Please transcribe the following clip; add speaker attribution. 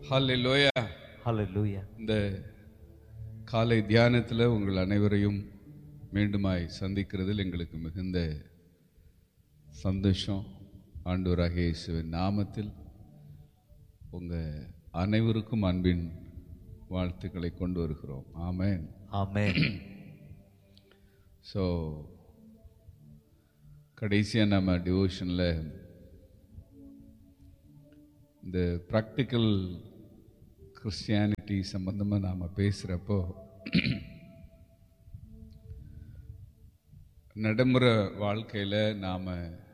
Speaker 1: ஹalleluya
Speaker 2: Hallelujah.
Speaker 1: இந்த காலை தியானத்தில் உங்கள் அனைவரையும் மீண்டுமாய் சந்திக்கிறதில் எங்களுக்கு மிகுந்த சந்தோஷம் ஆண்டவராகிய இயேசுவின் நாமத்தில் உங்கள் அனைவருக்கும் அன்பின் வாழ்த்துக்களை கொண்டு வருகிறோம் ஆமென்
Speaker 2: Amen.
Speaker 1: ஸோ கடைசியாக நம்ம டிவோஷனில் இந்த ப்ராக்டிக்கல் கிறிஸ்டியானிட்டி சம்பந்தமாக நாம் பேசுகிறப்போ நடைமுறை வாழ்க்கையில் நாம்